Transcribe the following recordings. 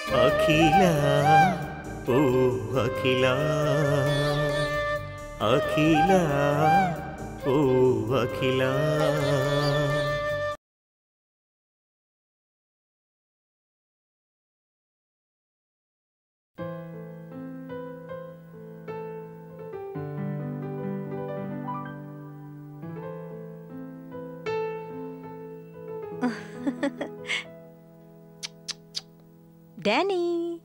అఖిల ఓ అఖిల అఖిల ఓ అఖిల Danny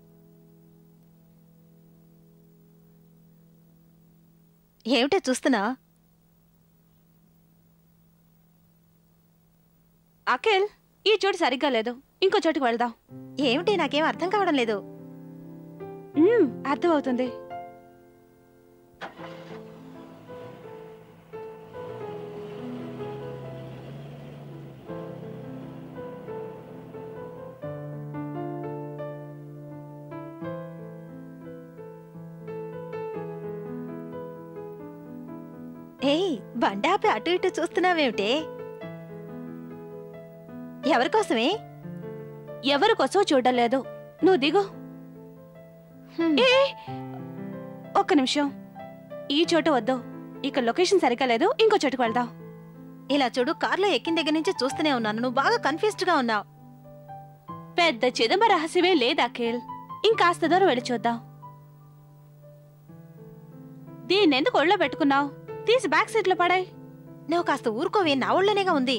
ఏమిటే చూస్తున్నా అఖిల్ ఈ చోటు సరిగ్గా లేదు ఇంకో చోటుకి వెళ్దాం ఏమిటి నాకేం అర్థం కావడం లేదు మ్మ్, అర్థమవుతుంది ఏయ్ బండాపి అటు ఇటు చూస్తున్నావేమిటే ఎవరి కోసమే ఎవరి కోసం చూడడం లేదు నువ్వు దిగు హ్మ్. ఏ ఒక్క నిమిషం ఈ చోటు వద్దు ఇక లొకేషన్ సరిగ్గా లేదు ఇంకో చోటుకు వెళ్దాం ఇలా చూడు కార్లో ఎక్కిన దగ్గర నుంచి చూస్తూనే ఉన్నాను నువ్వు బాగా కన్ఫ్యూజ్డ్ గా ఉన్నావు పెద్ద చిదంబ రహస్యమే లేదు అఖిల్ ఇంకాస్త దూరం వెళ్ళి చూద్దాం దీన్ని ఎందుకు ఒళ్ళో పెట్టుకున్నావు తీసి బ్యాక్ సీట్ లో పడాయి నువ్వు కాస్త ఊరుకోవే నా ఊళ్ళోనేగా ఉంది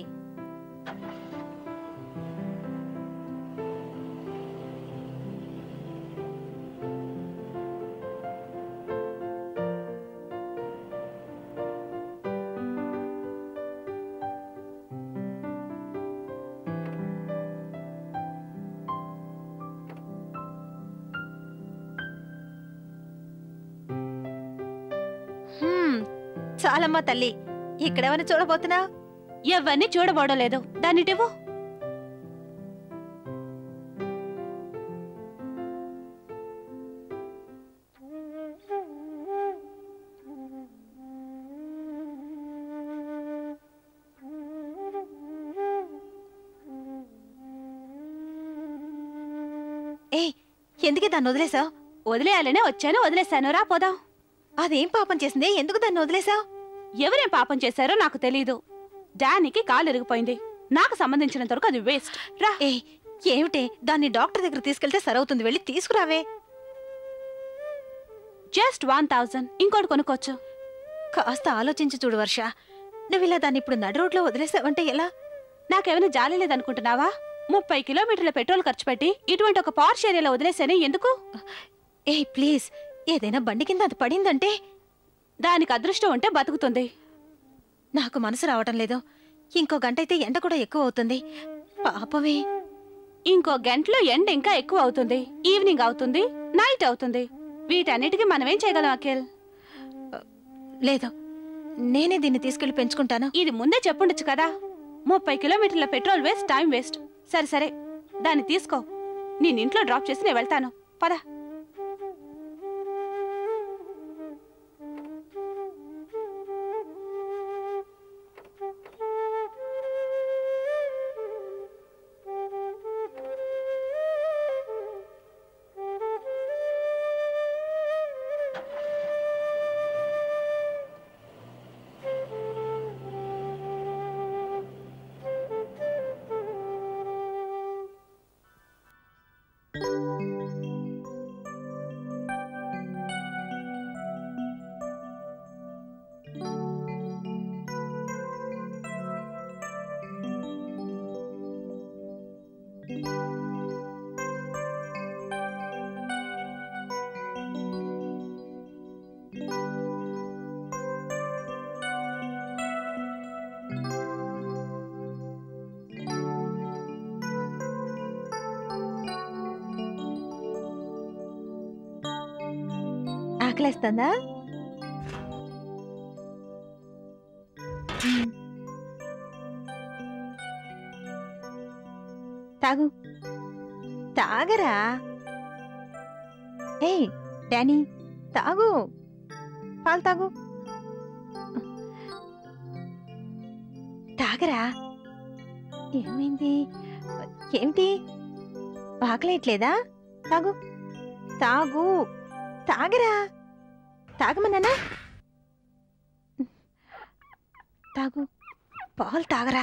హ్మ్, చాలమ్మా తల్లి ఇక్కడేమైనా చూడబోతున్నా ఎవరిని చూడబోవడం లేదు దాన్నిటివ్వు ఏయ్ ఎందుకే దాన్ని వదిలేసావు వదిలేయాలనే వచ్చాను వదిలేశాను రా పోదాం అదేం పాపం చేసింది ఎందుకు దాన్ని వదిలేసావు ఎవరేం పాపం చేశారో నాకు తెలీదు డానీకి కాలు ఇరిగిపోయింది నాకు సంబంధించినంత వరకు అది వేస్ట్ రా ఏయ్ ఏమిటే దాన్ని డాక్టర్ దగ్గర తీసుకెళ్తే సరవుతుంది వెళ్ళి తీసుకురావే జస్ట్ వన్ థౌజండ్ ఇంకోటి కొనుక్కోవచ్చు కాస్త ఆలోచించి చూడు వర్ష నువ్వు ఇలా దాన్ని ఇప్పుడు నడి రోడ్లో వదిలేసావంటే ఎలా నాకేమైనా జాలి లేదనుకుంటున్నావా ముప్పై కిలోమీటర్ల పెట్రోల్ ఖర్చు పెట్టి ఇటువంటి ఒక పార్ష్ ఏరియాలో వదిలేసానే ఎందుకు ఏయ్ ప్లీజ్ ఏదైనా బండి కింద అది పడిందంటే దానికి అదృష్టం ఉంటే బతుకుతుంది నాకు మనసు రావటం లేదు ఇంకో గంట అయితే ఎండ కూడా ఎక్కువ అవుతుంది పాపమే ఇంకో గంటలో ఎండ ఇంకా ఎక్కువ అవుతుంది ఈవినింగ్ అవుతుంది నైట్ అవుతుంది వీటన్నిటికీ మనమేం చేయగలం అఖిల్ లేదు నేనే దీన్ని తీసుకెళ్లి పెంచుకుంటాను ఇది ముందే చెప్పుండొచ్చు కదా ముప్పై కిలోమీటర్ల పెట్రోల్ వేస్ట్ టైం వేస్ట్ సరే సరే దాన్ని తీసుకో నేను ఇంట్లో డ్రాప్ చేసి నేను వెళ్తాను పద ఆకలేస్తుందా మ్మ్. తాగు తాగరా ఏయ్ డానీ తాగు పాలు తాగు తాగరా ఏమైంది ఏమిటి ఆకలేయట్లేదా తాగు తాగు తాగరా తాగమన్నానా తాగు పాలు తాగరా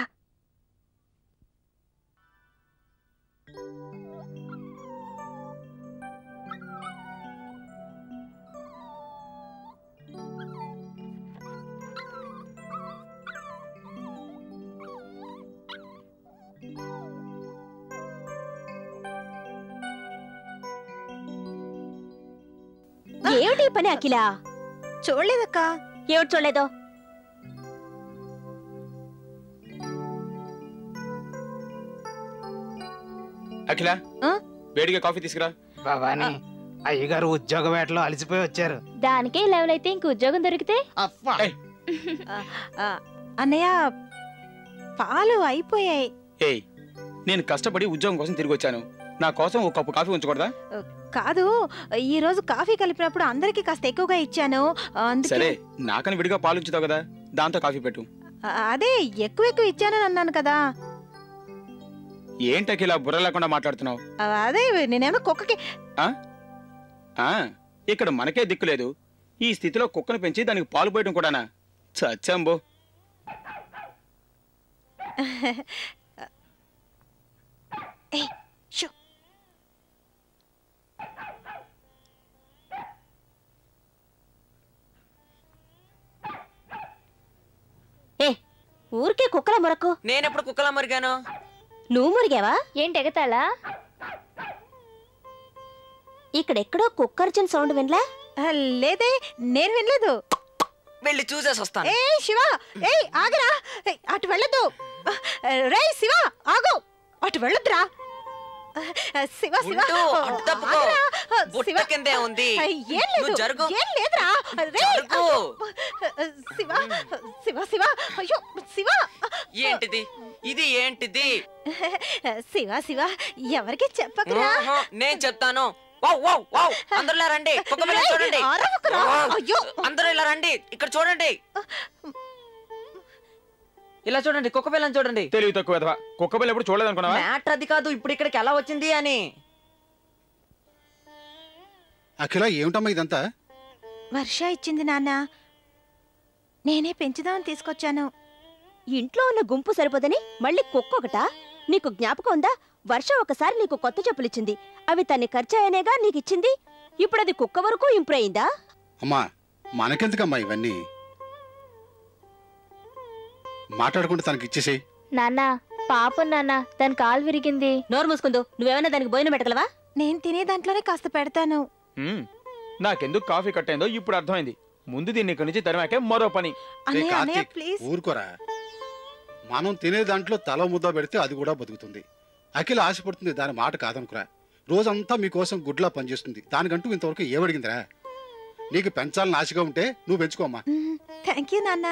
ఏమిటి ఈ పని అఖిల చూడలేదక్కా ఏమిటి చూడలేదు అఖిల ఆ? వేడిగా కాఫీ తీసుకురా భవాని అయ్యగారు ఉద్యోగ వేటలో అలసిపోయి వచ్చారు దానికే లెవెల్ అయితే ఇంక ఉద్యోగం దొరికితే అబ్బా. ఏయ్. ఆ, అన్నయ్య పాలు అయిపోయాయి ఏయ్ నేను కష్టపడి ఉద్యోగం కోసం తిరిగి వచ్చాను నా కోసం ఒక కప్పు కాఫీ ఉంచకూడదా కాదు ఈ రోజు కాఫీ కలిపినప్పుడు అందరికి కాస్త ఎక్కువగా ఇచ్చాను అందుకే సరే నాకని విడిగా పాలు ఉంచుతావు కదా దాంతో కాఫీ పెట్టు ఆ, అదే ఎక్కువ ఎక్కువ ఇచ్చానని అన్నాను కదా ఏంటి అఖిల బుర్ర లేకుండా మాట్లాడుతున్నావు ఆ, అదే నేనేమో కుక్కకి ఆ ఇక్కడ మనకే దిక్కు లేదు ఈ స్థితిలో కుక్కను పెంచి దానికి పాలు పోయడం కూడానా చచ్చంబో ఏయ్, షో. ఏ ఊరికే కుక్కల మొరకు నేనెప్పుడు కుక్కలా మరిగాను నువ్వు మురిగావా ఏంటి ఎగతాళా ఇక్కడెక్కడో కుక్కర్జన్ సౌండ్ వినలే ఆ, లేదే నేను వినలేదు వెళ్ళి చూసేసి వస్తాను ఏ శివ ఏయ్ ఆగరా ఏయ్, అటు వెళ్ళొద్దు రే శివ ఆగు అటు వెళ్ళొద్దురా శివ శివ ఉండు, అటు తప్పుకో. ఆగరా. బుట్ట శివ. కిందే ఉంది. ఏం లేదు నువ్వు జరుగు. ఏం లేదురా రేయ్, జరుగు. శివ శివ శివ అయ్యో శివ ఏంటిది ఇది ఏంటిది శివ శివ ఎవరికి చెప్పకురా ఆహా, నేను చెప్తాను వావ్ వావ్ వావ్ అందరూ ఇలా రండి కుక్క పిల్లని రేయ్, చూడండి అరవకురా. వావ్. అయ్యో అందరూ ఇలా రండి ఇక్కడ చూడండి ఇలా చూడండి కుక్క పిల్లని చూడండి తెలివి తక్కువ ఎదవా. కుక్క పిల్ల ఎప్పుడు చూడలేదనుకున్నావా మ్యాటర్ అది కాదు ఇప్పుడు ఇక్కడికి ఎలా వచ్చింది అని అఖిల ఏమిటమ్మా ఇదంతా వర్ష ఇచ్చింది నాన్న నేనే పెంచుదామని తీసుకొచ్చాను ఇంట్లో ఉన్న గుంపు సరిపోదని మళ్ళీ కుక్కొకటా నీకు జ్ఞాపకం ఉందా వర్షం ఒకసారి నీకు కొత్త చెప్పులిచ్చింది అవి తన్ని ఖర్చయ్యనేగా నీకిచ్చింది ఇప్పుడు అది కుక్క వరకు ఇంప్రూవ్ అయిందా అమ్మా మనకెందుకమ్మా ఇవన్నీ మాట్లాడుకుంటే తనకి ఇచ్చేసేయ్ నాన్న పాపం నాన్న దాని కాలు విరిగింది నోరు మూసుకుందు నువ్వేమైనా దానికి భోజనం పెట్టగలవా నేను తినే దాంట్లోనే కాస్త పెడతాను మ్మ్. నాకెందుకు కాఫీ కట్టయిందో ఇప్పుడు అర్థమైంది ముందు దీన్ని ఇక్కడి నుంచి తరిమాకే మరో పని రే అన్నయ్య అన్నయ్య కార్తీక్ ప్లీజ్ ఊరుకోరా మనం తినే దాంట్లో తల ముద్ద పెడితే అది కూడా బతుకుతుంది అఖిల ఆశపడుతుంది దాని మాట కాదనుకురా రోజంతా మీకోసం గుడ్లా పనిచేస్తుంది దానికంటూ ఇంతవరకు ఏమడిగిందిరా నీకు పెంచాలని ఆశగా ఉంటే నువ్వు పెంచుకోమ్మా థ్యాంక్ యూ నాన్న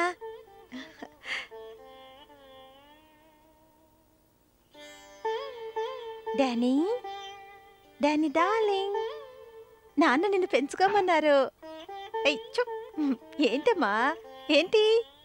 డానీ డానీ డార్లింగ్ నాన్న నిన్ను పెంచుకోమన్నారు ఏయ్, చుప్. ఏంటమ్మా ఏంటి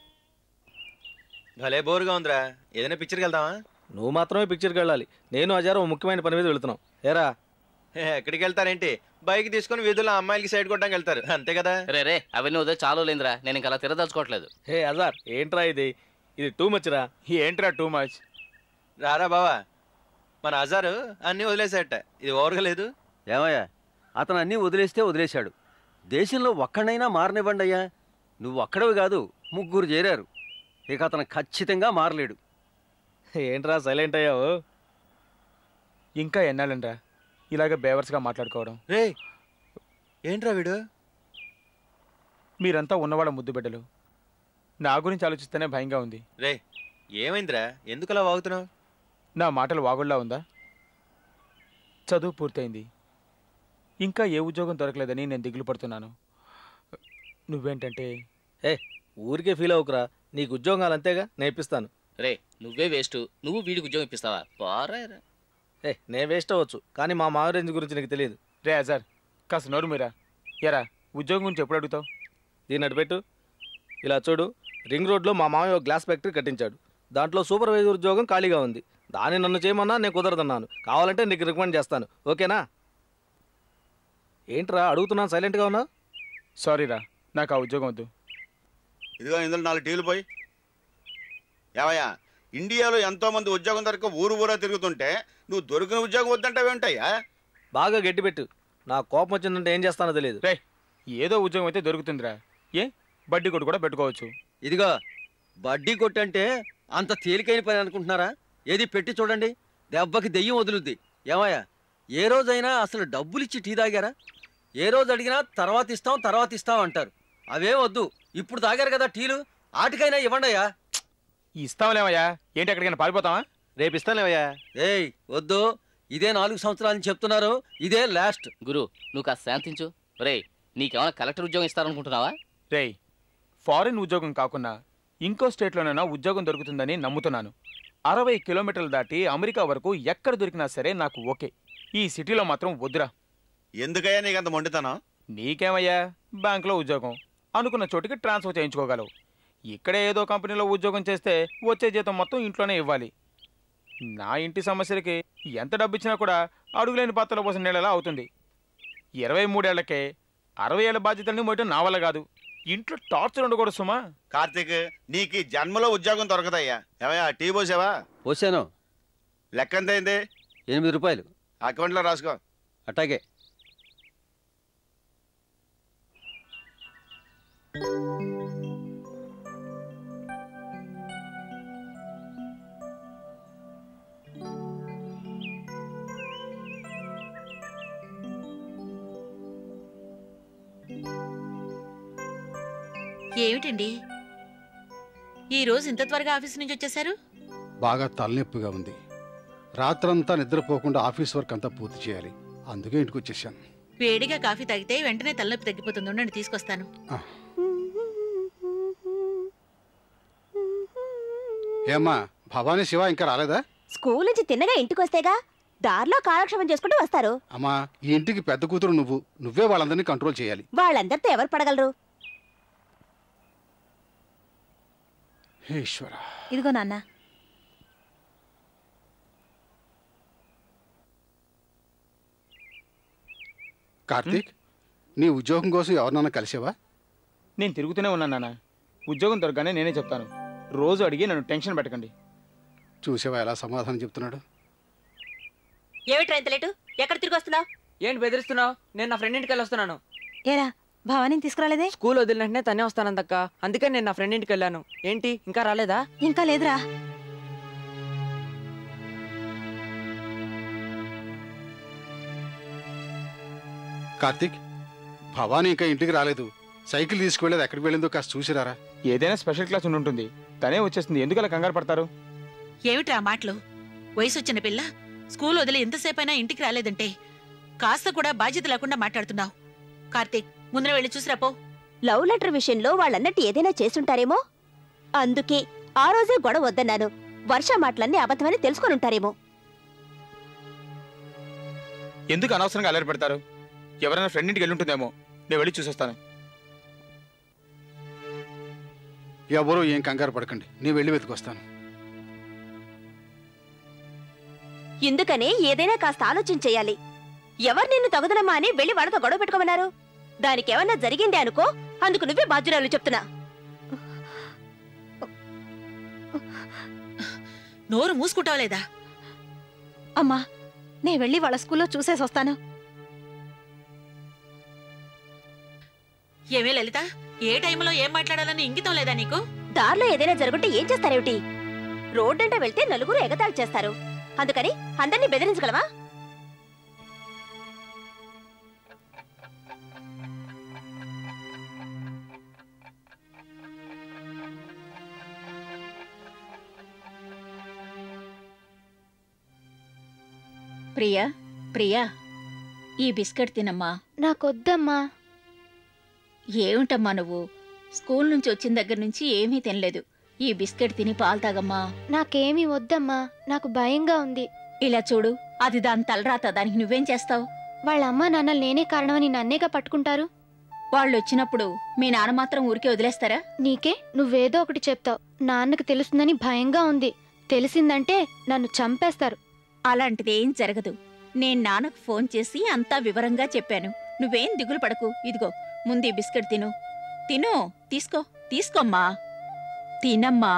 భలే బోరుగా ఉందిరా ఏదైనా పిక్చర్కి వెళ్దామా నువ్వు మాత్రమే పిక్చర్కి వెళ్ళాలి నేను అజారు ఓ ముఖ్యమైన పని మీద వెళుతున్నాం ఏరా హే, ఎక్కడికి వెళ్తారేంటి బైక్ తీసుకొని వీధుల్లో అమ్మాయిలకి సైడ్ కొట్టడానికి వెళ్తారు అంతే కదా రే రే అవన్నీ ఉదయం చాలు లేదురా నేను ఇంకా అలా తిరదలుచుకోవట్లేదు హే అజార్ ఏంట్రా ఇది ఇది టూ మచ్ రా ఏంట్రా టూ మచ్ రారా బావా మన అజారు అన్నీ వదిలేసేట ఇది ఓవర్గా లేదు ఏమయ్యా అతను అన్నీ వదిలేస్తే వదిలేశాడు దేశంలో ఒక్కడైనా మారనివ్వండి అయ్యా నువ్వు ఒక్కడవి కాదు ముగ్గురు చేరారు ఇక అతను ఖచ్చితంగా మారలేడు ఏంట్రా సైలెంట్ అయ్యావు ఇంకా ఎన్నాళ్ళండ్రా ఇలాగ బేవర్స్గా మాట్లాడుకోవడం రే ఏంట్రా వీడు మీరంతా ఉన్నవాళ్ళ ముద్దు బిడ్డలు నా గురించి ఆలోచిస్తేనే భయంగా ఉంది రే ఏమైందిరా ఎందుకు అలా వాగుతున్నావు నా మాటలు వాగుల్లా ఉందా చదువు పూర్తయింది ఇంకా ఏ ఉద్యోగం దొరకలేదని నేను దిగులు పడుతున్నాను నువ్వేంటంటే ఏ ఊరికే ఫీల్ అవ్వకురా నీకు ఉద్యోగాలు అంతేగా నేర్పిస్తాను రే నువ్వే వేస్ట్ నువ్వు వీడికి ఉద్యోగం ఇప్పిస్తావా పోరా రా. ఏ నేను వేస్ట్ అవ్వచ్చు కానీ మా మావరేంజ్ గురించి నీకు తెలియదు రే అజార్ కాస్త నోరు మీరా ఎరా ఉద్యోగం గురించి ఎప్పుడు అడుగుతావు దీన్ని అటు పెట్టు ఇలా చూడు రింగ్ రోడ్లో మా మామయ్య ఒక గ్లాస్ ఫ్యాక్టరీ కట్టించాడు దాంట్లో సూపర్వైజర్ ఉద్యోగం ఖాళీగా ఉంది దాన్ని నన్ను చేయమన్నా నేను కుదరదన్నాను కావాలంటే నీకు రికమెండ్ చేస్తాను ఓకేనా ఏంట్రా అడుగుతున్నాను సైలెంట్గా ఉన్నా సారీరా నాకు ఆ ఉద్యోగం వద్దు ఇదిగో ఇందులో నాలుగు టీలు పోయి ఏవయ్యా ఇండియాలో ఎంతో మంది ఉద్యోగం దొరక ఊరు ఊరా తిరుగుతుంటే నువ్వు దొరికిన ఉద్యోగం వద్దంటావేంటయ్యా బాగా గట్టిపెట్టు నా కోపం వచ్చిందంటే ఏం చేస్తానో తెలియదు రే ఏదో ఉద్యోగం అయితే దొరుకుతుందిరా ఏ బడ్డీ కొట్టు కూడా పెట్టుకోవచ్చు ఇదిగో బడ్డీ కొట్టంటే అంత తేలికైన పని అనుకుంటున్నారా ఏది పెట్టి చూడండి దెబ్బకి దెయ్యం వదులుద్ది ఏమయ్యా ఏ రోజైనా అసలు డబ్బులు ఇచ్చి టీ తాగారా ఏ రోజు అడిగినా తర్వాత ఇస్తాం తర్వాత ఇస్తాం అంటారు అవే వద్దు ఇప్పుడు తాగారు కదా టీలు ఆటికైనా ఇవ్వండి అయ్యా ఇస్తాంలేవయ్యా ఏంటి ఎక్కడికైనా పారిపోతావా రేపు ఇస్తానులేవయ్యా ఏయ్ వద్దు ఇదే నాలుగు సంవత్సరాలని చెప్తున్నారు ఇదే లాస్ట్ గురు నువ్వు కాస్త శాంతించు రే నీకేమైనా కలెక్టర్ ఉద్యోగం ఇస్తారనుకుంటున్నావా రేయ్ ఫారిన్ ఉద్యోగం కాకుండా ఇంకో స్టేట్లోనైనా ఉద్యోగం దొరుకుతుందని నమ్ముతున్నాను అరవై కిలోమీటర్లు దాటి అమెరికా వరకు ఎక్కడ దొరికినా సరే నాకు ఓకే ఈ సిటీలో మాత్రం వద్దురా ఎందుకయ్యా నీకు అంత మొండితనం నీకేమయ్యా బ్యాంకులో ఉద్యోగం అనుకున్న చోటికి ట్రాన్స్ఫర్ చేయించుకోగలవు ఇక్కడే ఏదో కంపెనీలో ఉద్యోగం చేస్తే వచ్చే జీతం మొత్తం ఇంట్లోనే ఇవ్వాలి నా ఇంటి సమస్యలకి ఎంత డబ్బు ఇచ్చినా కూడా అడుగులేని పాత్రలో పోసిన నెలలా అవుతుంది ఇరవై మూడేళ్లకే అరవై ఏళ్ళ బాధ్యతల్ని మోయటం నా వల్ల కాదు ఇంట్లో టార్చర్ ఉండకూడదు సుమా కార్తీక్ నీకు ఈ జన్మలో ఉద్యోగం దొరకదయ్యా ఏమయ్యా టీ పోసావా పోసాను లెక్క ఎంత అయింది ఎనిమిది రూపాయలు అకౌంట్లో రాసుకో అట్టాగే ఏమిటండి ఈ రోజు ఇంత త్వరగా ఆఫీస్ నుంచి వచ్చేసారు బాగా తలనొప్పిగా ఉంది రాత్రంతా నిద్రపోకుండా ఆఫీస్ వర్క్ అంతా పూర్తి చేయాలి అందుకే ఇంటికి వచ్చేసాను వేడిగా కాఫీ తాగితే వెంటనే తలనొప్పి తగ్గిపోతుంది ఉండండి తీసుకొస్తాను ఏమ్మా భవానీ శివ ఇంకా రాలేదా స్కూల్ నుంచి తిన్నగా ఇంటికి వస్తేగా దారిలో కాలక్షేపం చేసుకుంటూ వస్తారు అమ్మా ఈ ఇంటికి పెద్ద కూతురు నువ్వు నువ్వే వాళ్ళందరినీ కంట్రోల్ చేయాలి వాళ్ళందరితో ఎవరు పడగలరు హే ఈశ్వరా ఇదిగో నాన్న కార్తీక్ నీ ఉద్యోగం కోసం ఎవరినన్నా కలిసావా నేను తిరుగుతూనే ఉన్నాను నాన్న ఉద్యోగం దొరకగానే నేనే చెప్తాను రోజు అడిగి నన్ను టెన్షన్ పెట్టకండి చూసావా ఎలా సమాధానం చెప్తున్నాడు ఏమిట్రా ఇంత లేటు ఎక్కడ తిరిగి వస్తున్నావు ఏంటి బెదిరిస్తున్నావు నేను నా ఫ్రెండ్ ఇంటికి వెళ్ళి వస్తున్నాను ఏరా భవానీ తీసుకురాలేదే స్కూల్ వదిలిన వెంటనే తనే వస్తానందక్క అందుకే నేను నా ఫ్రెండ్ ఇంటికి వెళ్ళాను ఏంటి ఇంకా రాలేదా ఇంకా లేదురా కార్తీక్ భవానీ ఇంకా ఇంటికి రాలేదు సైకిల్ తీసుకువెళ్ళేది ఎక్కడికి వెళ్ళిందో కాస్త చూసిరారా ఏదైనా స్పెషల్ క్లాస్ ఉండి ఉంటుంది తనే వచ్చేస్తుంది ఎందుకు అలా కంగారు పడతారు ఏమిట్రా ఆ మాటలు వయసు వచ్చిన పిల్ల స్కూల్ వదిలి ఎంతసేపైనా ఇంటికి రాలేదంటే కాస్త కూడా బాధ్యత లేకుండా మాట్లాడుతున్నావు కార్తీక్ ముందర వెళ్ళి చూసిరా పో లవ్ లెటర్ విషయంలో వాళ్ళన్నట్టు ఏదైనా చేసుంటారేమో అందుకే ఆ రోజే గొడవ వద్దన్నాను వర్ష మాటలన్నీ అబద్ధమని తెలుసుకొని ఉంటారేమో ఎందుకు అనవసరంగా అలరి పెడతారు ఎవరైనా ఫ్రెండ్ ఇంటికి వెళ్ళి ఉంటుందేమో నేను వెళ్ళి చూసొస్తాను ఎవరో ఏం కంగారు పడకండి నేను వెళ్ళి వెతికొస్తాను ఇందుకనే ఏదైనా కాస్త ఆలోచన చెయ్యాలి ఎవరు నిన్ను తగుదనమ్మా అని వెళ్ళి వాళ్ళతో గొడవ పెట్టుకోమన్నారు దానికేమన్నా జరిగింది అనుకో అందుకు నువ్వే బాధ్యురాలు చెప్తున్నా నోరు మూసుకుంటావా లేదా అమ్మా నేను వెళ్ళి వాళ్ళ స్కూల్లో చూసేసి వస్తాను ఏమే లలిత ఏ టైంలో ఏం మాట్లాడాలని ఇంగితం లేదా నీకు దారిలో ఏదైనా జరుగుంటే ఏం చేస్తారేమిటి రోడ్డంటే వెళ్తే నలుగురు ఎగతాళి చేస్తారు అందుకని అందరినీ బెదిరించగలవా ప్రియా ప్రియా ఈ బిస్కెట్ తినమ్మా నాకొద్దమ్మా ఏమిటమ్మా నువ్వు స్కూల్ నుంచి వచ్చిన దగ్గర నుంచి ఏమీ తినలేదు ఈ బిస్కెట్ తిని పాలు తాగమ్మా నాకేమీ వద్దమ్మా నాకు భయంగా ఉంది ఇలా చూడు అది దాని తలరాత దానికి నువ్వేం చేస్తావు వాళ్ళ అమ్మ నాన్నలు నేనే కారణమని నన్నేగా పట్టుకుంటారు వాళ్ళు వచ్చినప్పుడు మీ నాన్న మాత్రం ఊరికే వదిలేస్తారా నీకే నువ్వేదో ఒకటి చెప్తావు నాన్నకు తెలుస్తుందని భయంగా ఉంది తెలిసిందంటే నన్ను చంపేస్తారు అలాంటిది ఏం జరగదు నేను నాన్నకు ఫోన్ చేసి అంతా వివరంగా చెప్పాను నువ్వేం దిగులు పడకు ఇదిగో ముందు ఈ బిస్కెట్ తిను తిను తీసుకో తీసుకోమ్మా తినమ్మా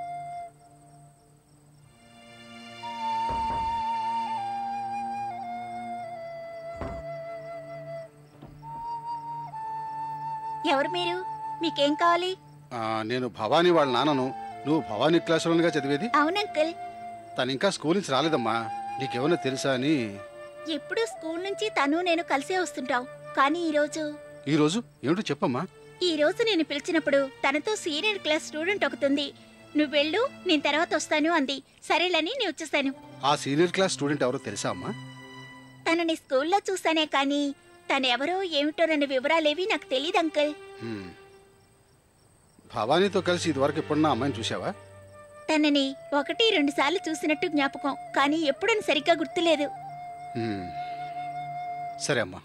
ఎవరు మీరు మీకేం కావాలి ఆ, నేను భవానీ వాళ్ళ నాన్నను నువ్వు భవానీ క్లాసులోనిగా చదివేది అవునంకుల్ తను ఇంకా స్కూల్ నుంచి రాలేదమ్మా నీకేమైనా తెలుసా అని ఎప్పుడూ స్కూల్ నుంచి తను నేను కలిసే వస్తుంటాం కానీ ఈరోజు ఈరోజు ఏమిటో చెప్పమ్మా ఈ రోజు నేను పిలిచినప్పుడు తనతో సీనియర్ క్లాస్ స్టూడెంట్ ఒకతుంది నువ్వు వెళ్ళు నేను తర్వాత వస్తాను అంది సరేలని నేను వచ్చేసాను ఆ సీనియర్ క్లాస్ స్టూడెంట్ ఎవరో తెలుసా అమ్మా తనని స్కూల్లో చూసానే కానీ తనెవరో ఏమిటోనన్న వివరాలేవి నాకు తెలియదు అంకుల్ హ్మ్. భవానీతో కలిసి ఇదివరకు ఎప్పుడన్నా అమ్మాయిని చూసావా తనని ఒకటి రెండు సార్లు చూసినట్టు జ్ఞాపకం కానీ ఎప్పుడని సరిగ్గా గుర్తులేదు హ్మ్. సరే అమ్మా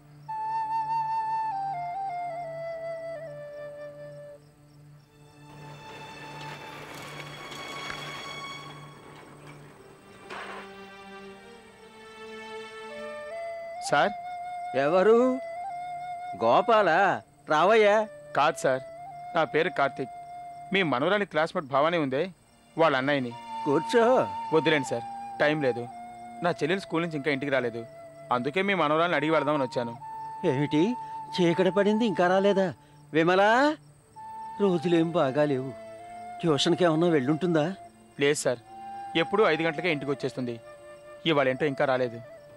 సార్ ఎవరు గోపాల రావయ్యా కాదు సార్ నా పేరు కార్తీక్ మీ మనవరాలి క్లాస్మేట్ భావానే ఉందే వాళ్ళ అన్నయ్యని కూర్చో వద్దులేండి సార్ టైం లేదు నా చెల్లెలు స్కూల్ నుంచి ఇంకా ఇంటికి రాలేదు అందుకే మీ మనవరాలను అడిగి వెళదామని వచ్చాను ఏమిటి చీకటి పడింది ఇంకా రాలేదా విమలా రోజులేం బాగాలేవు ట్యూషన్కి ఏమన్నా వెళ్ళుంటుందా లేదు సార్ ఎప్పుడూ ఐదు గంటలకే ఇంటికి వచ్చేస్తుంది ఇవాళ ఏంటో ఇంకా రాలేదు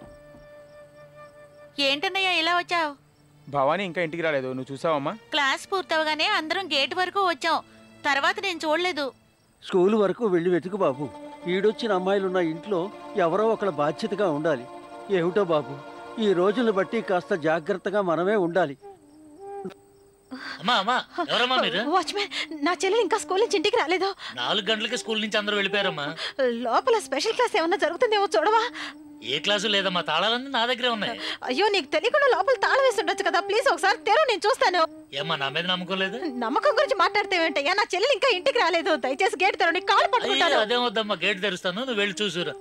ఏంటన్నయ్య ఇలా వచ్చావు భవానీ ఇంకా ఇంటికి రాలేదు నువ్వు చూసావమ్మా క్లాస్ పూర్తవగానే అందరం గేట్ వరకు వచ్చాం తర్వాత నేను చూడలేదు స్కూల్ వరకు వెళ్ళి వెతుకు బాబు ఈడొచ్చిన అమ్మాయిలున్న ఇంట్లో ఎవరో ఒకళ్ళ బాధ్యతగా ఉండాలి ఏమిటో బాబు ఈ రోజులను బట్టి కాస్త జాగ్రత్తగా మనమే ఉండాలి అమ్మా అమ్మా ఎవరమ్మా మీరు వాచ్మెన్ నా చెల్లెలు ఇంకా స్కూల్ నుంచి ఇంటికి రాలేదు నాలుగు గంటలకి స్కూల్ నుంచి అందరూ వెళ్ళిపోయారమ్మా లోపల స్పెషల్ క్లాస్ ఏమన్నా జరుగుతుందేమో చూడవా ఏ క్లాసు లేదమ్మా తాళాలన్నీ నా దగ్గరే ఉన్నాయి అయ్యో నీకు తెలియకుండా లోపల తాళం వేసి ఉండొచ్చు కదా ప్లీజ్ ఒకసారి తెరు నేను చూస్తాను ఏమ్మా నా మీద నమ్మకం లేదు నమ్మకం గురించి మాట్లాడితే నా చెల్లెలు ఇంకా ఇంటికి రాలేదు దయచేసి గేట్ తెరవండి కాలు అయ్యో పట్టుకుంటాను అదేం వద్దమ్మా గేట్ తెరుస్తాను నువ్వు వెళ్ళి చూసురా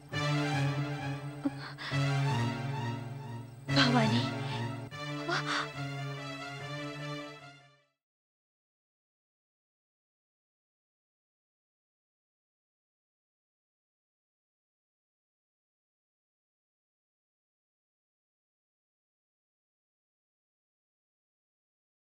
భవానీ